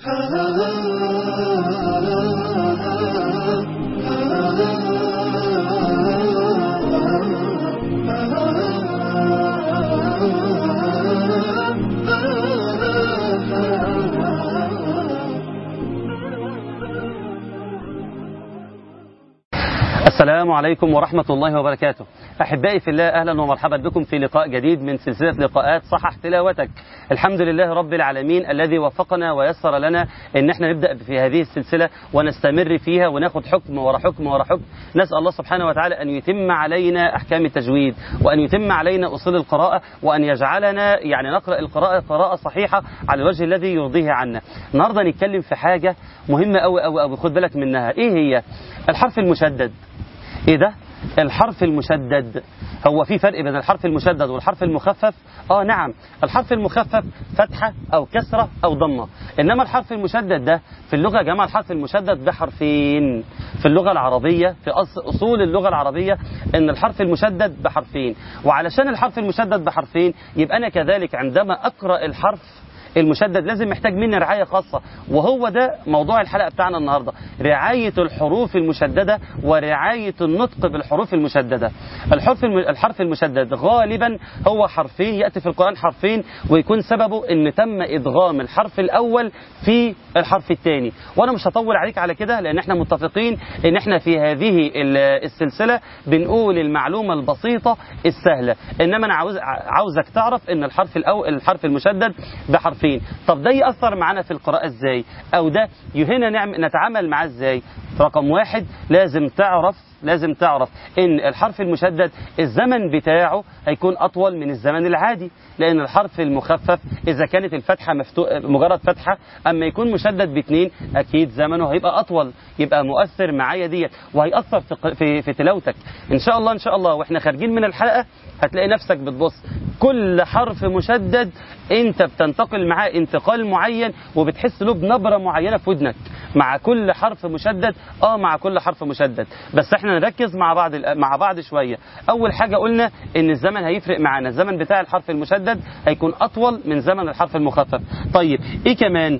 السلام عليكم ورحمة الله وبركاته أحبائي في الله أهلا ومرحبا بكم في لقاء جديد من سلسلة لقاءات صحح تلاوتك الحمد لله رب العالمين الذي وفقنا ويسر لنا أن احنا نبدأ في هذه السلسلة ونستمر فيها وناخد حكم ورا حكم ورا حكم نسأل الله سبحانه وتعالى أن يتم علينا أحكام التجويد وأن يتم علينا أصول القراءة وأن يجعلنا يعني نقرأ القراءة قراءة صحيحة على الوجه الذي يرضيه عنا النهاردة نتكلم في حاجة مهمة أوي أوي أوي خد بالك منها إيه هي الحرف المشدد ايه ده الحرف المشدد هو في فرق بين الحرف المشدد والحرف المخفف اه نعم الحرف المخفف فتحة او كسرة او ضمة انما الحرف المشدد ده في اللغة يا جماعة الحرف المشدد بحرفين في اللغة العربية في اصول اللغة العربية ان الحرف المشدد بحرفين وعلشان الحرف المشدد بحرفين يبقى انا كذلك عندما اقرأ الحرف المشدد لازم محتاج مني رعاية خاصة وهو ده موضوع الحلقة بتاعنا النهاردة رعاية الحروف المشددة ورعاية النطق بالحروف المشددة الحرف الحرف المشدد غالبا هو حرفين يأتي في القرآن حرفين ويكون سببه ان تم ادغام الحرف الاول في الحرف الثاني وانا مش هطول عليك على كده لان احنا متفقين ان احنا في هذه السلسلة بنقول المعلومة البسيطة السهلة انما انا عاوز عاوزك تعرف ان الحرف الاول الحرف المشدد بحرف حرفين طب ده يأثر معانا في القراءة ازاي او ده هنا نعمل نتعامل معاه ازاي رقم واحد لازم تعرف لازم تعرف ان الحرف المشدد الزمن بتاعه هيكون اطول من الزمن العادي لان الحرف المخفف اذا كانت الفتحه مفتو... مجرد فتحه اما يكون مشدد باثنين اكيد زمنه هيبقى اطول يبقى مؤثر معايا ديت وهيأثر في... في في تلاوتك ان شاء الله ان شاء الله واحنا خارجين من الحلقه هتلاقي نفسك بتبص كل حرف مشدد انت بتنتقل معاه انتقال معين وبتحس له بنبره معينه في ودنك مع كل حرف مشدد اه مع كل حرف مشدد بس احنا نركز مع بعض مع بعض شويه اول حاجه قلنا ان الزمن هيفرق معانا الزمن بتاع الحرف المشدد هيكون اطول من زمن الحرف المخفف طيب ايه كمان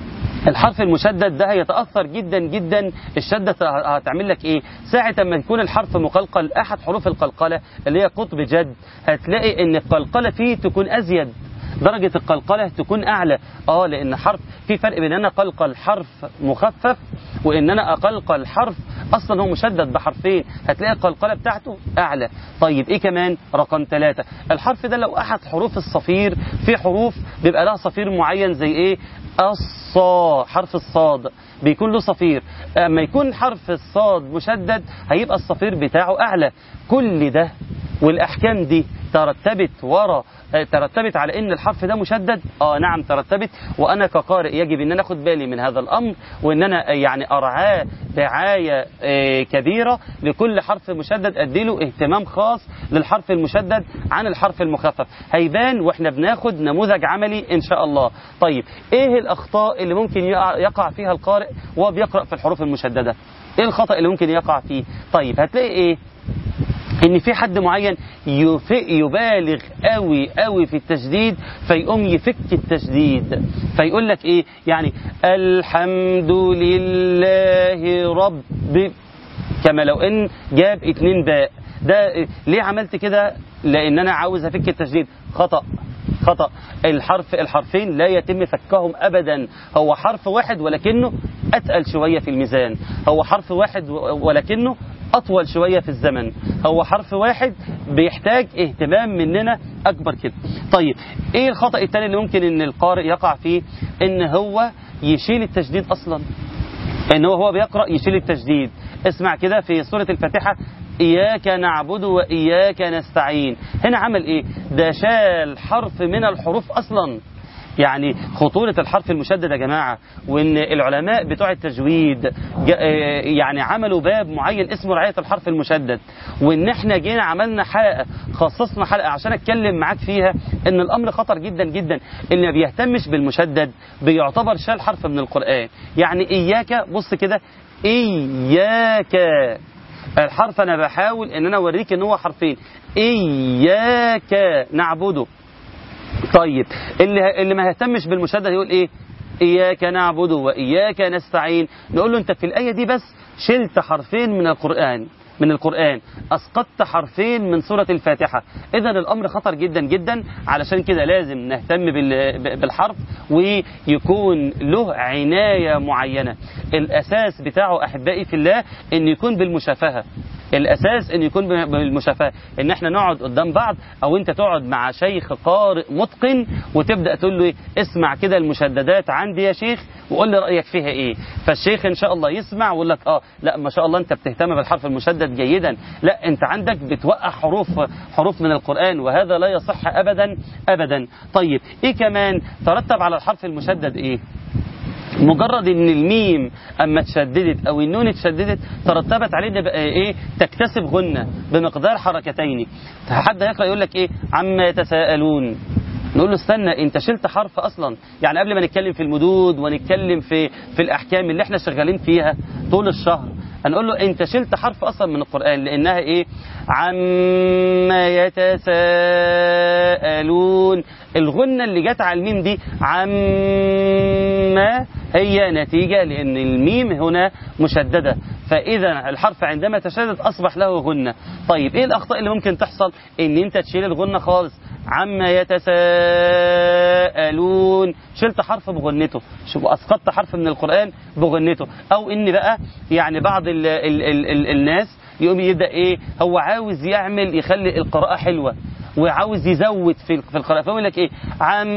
الحرف المشدد ده هيتأثر جدا جدا الشدة هتعمل لك ايه ساعة ما يكون الحرف مقلقل احد حروف القلقلة اللي هي قطب جد هتلاقي ان القلقلة فيه تكون ازيد درجة القلقلة تكون أعلى آه لأن حرف في فرق بين أنا قلقل حرف مخفف وإن أنا أقلقل حرف أصلا هو مشدد بحرفين هتلاقي القلقلة بتاعته أعلى طيب إيه كمان رقم ثلاثة الحرف ده لو أحد حروف الصفير في حروف بيبقى لها صفير معين زي إيه الصا حرف الصاد بيكون له صفير اما يكون حرف الصاد مشدد هيبقى الصفير بتاعه اعلى كل ده والاحكام دي ترتبت ورا ترتبت على ان الحرف ده مشدد اه نعم ترتبت وانا كقارئ يجب ان انا اخد بالي من هذا الامر وان انا يعني ارعاه رعايه كبيره لكل حرف مشدد اديله اهتمام خاص للحرف المشدد عن الحرف المخفف هيبان واحنا بناخد نموذج عملي ان شاء الله طيب ايه الاخطاء اللي ممكن يقع فيها القارئ وهو بيقرا في الحروف المشدده ايه الخطا اللي ممكن يقع فيه طيب هتلاقي ايه ان في حد معين يبالغ قوي قوي في التشديد فيقوم يفك التشديد فيقول لك ايه يعني الحمد لله رب كما لو ان جاب اتنين باء ده ليه عملت كده لان انا عاوز افك التشديد خطأ خطأ الحرف الحرفين لا يتم فكهم أبدا هو حرف واحد ولكنه أتقل شوية في الميزان هو حرف واحد ولكنه أطول شوية في الزمن هو حرف واحد بيحتاج اهتمام مننا أكبر كده طيب إيه الخطأ الثاني اللي ممكن إن القارئ يقع فيه إن هو يشيل التشديد أصلا إن هو هو بيقرأ يشيل التشديد اسمع كده في سورة الفاتحة إياك نعبد وإياك نستعين هنا عمل إيه ده شال حرف من الحروف أصلا يعني خطورة الحرف المشدد يا جماعة وإن العلماء بتوع التجويد يعني عملوا باب معين اسمه رعاية الحرف المشدد وإن إحنا جينا عملنا حلقة خصصنا حلقة عشان أتكلم معاك فيها إن الأمر خطر جدا جدا اللي ما بيهتمش بالمشدد بيعتبر شال حرف من القرآن يعني إياك بص كده إياك الحرف أنا بحاول إن أنا أوريك إن هو حرفين إياك نعبده طيب اللي اللي ما يهتمش بالمشدد يقول ايه إياك نعبد وإياك نستعين نقول له أنت في الآية دي بس شلت حرفين من القرآن من القرآن أسقطت حرفين من سورة الفاتحة إذا الأمر خطر جدا جدا علشان كده لازم نهتم بال- بالحرف ويكون له عناية معينة الأساس بتاعه أحبائي في الله أن يكون بالمشافهة الاساس ان يكون بالمشافهه ان احنا نقعد قدام بعض او انت تقعد مع شيخ قارئ متقن وتبدا تقول له إيه؟ اسمع كده المشددات عندي يا شيخ وقول لي رايك فيها ايه فالشيخ ان شاء الله يسمع ويقول لك اه لا ما شاء الله انت بتهتم بالحرف المشدد جيدا لا انت عندك بتوقع حروف حروف من القران وهذا لا يصح ابدا ابدا طيب ايه كمان ترتب على الحرف المشدد ايه مجرد ان الميم اما اتشددت او النون اتشددت ترتبت عليه ده بقى ايه تكتسب غنة بمقدار حركتين حد يقرأ يقول لك ايه عما يتساءلون نقول له استنى انت شلت حرف اصلا يعني قبل ما نتكلم في المدود ونتكلم في في الاحكام اللي احنا شغالين فيها طول الشهر هنقول له انت شلت حرف اصلا من القران لانها ايه عما يتساءلون الغنه اللي جت على الميم دي عما هي نتيجه لان الميم هنا مشدده فاذا الحرف عندما تشدد اصبح له غنه طيب ايه الاخطاء اللي ممكن تحصل ان انت تشيل الغنه خالص عما يتساءلون شلت حرف بغنته شوف اسقطت حرف من القران بغنته او ان بقى يعني بعض ال ال ال ال الناس يقوم يبدا ايه هو عاوز يعمل يخلي القراءه حلوه وعاوز يزود في في القراءه فيقول لك ايه عم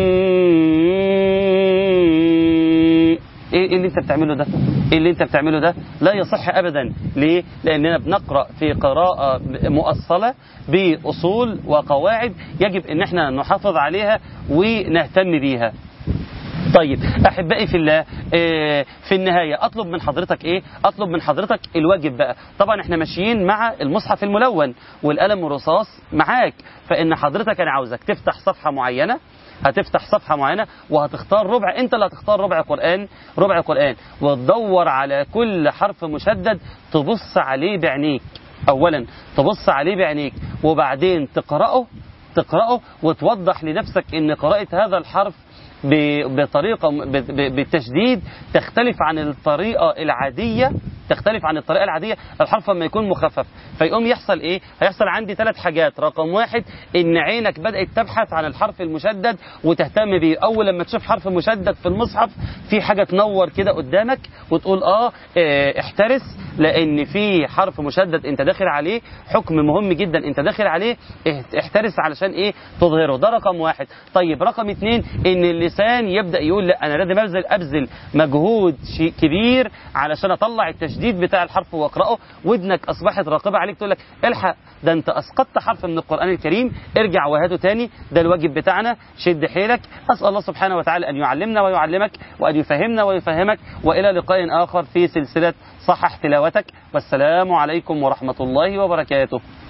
ايه اللي انت بتعمله ده ايه اللي انت بتعمله ده لا يصح ابدا ليه لاننا بنقرا في قراءه مؤصله باصول وقواعد يجب ان احنا نحافظ عليها ونهتم بيها طيب احبائي في الله آه، في النهايه اطلب من حضرتك ايه اطلب من حضرتك الواجب بقى طبعا احنا ماشيين مع المصحف الملون والقلم الرصاص معاك فان حضرتك انا عاوزك تفتح صفحه معينه هتفتح صفحة معينة وهتختار ربع انت اللي هتختار ربع قرآن ربع قرآن وتدور على كل حرف مشدد تبص عليه بعينيك اولا تبص عليه بعينيك وبعدين تقرأه تقرأه وتوضح لنفسك ان قراءة هذا الحرف ب- بطريقة ب- ب- بالتشديد تختلف عن الطريقة العادية تختلف عن الطريقة العادية الحرف لما يكون مخفف فيقوم يحصل ايه هيحصل عندي ثلاث حاجات رقم واحد ان عينك بدأت تبحث عن الحرف المشدد وتهتم بيه اول لما تشوف حرف مشدد في المصحف في حاجة تنور كده قدامك وتقول اه اه، احترس لان في حرف مشدد انت داخل عليه حكم مهم جدا انت داخل عليه اه، احترس علشان ايه تظهره ده رقم واحد طيب رقم اتنين ان اللسان يبدأ يقول لا انا لازم ابذل ابذل مجهود شيء كبير علشان اطلع التشديد بتاع الحرف واقراه ودنك اصبحت راقبه عليك تقول لك الحق ده انت اسقطت حرف من القران الكريم ارجع وهاته تاني ده الواجب بتاعنا شد حيلك اسال الله سبحانه وتعالى ان يعلمنا ويعلمك وان يفهمنا ويفهمك والى لقاء اخر في سلسله صحح تلاوتك والسلام عليكم ورحمه الله وبركاته